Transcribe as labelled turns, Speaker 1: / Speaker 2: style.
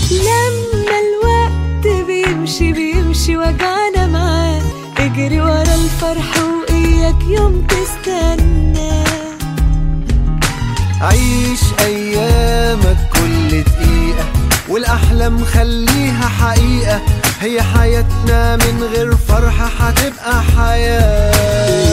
Speaker 1: لما الوقت بيمشي بيمشي وجعنا معاه اجري ورا الفرح وإياك يوم تستنى
Speaker 2: عيش ايامك كل دقيقة والاحلام خليها حقيقة هي حياتنا من غير فرحة هتبقى حياة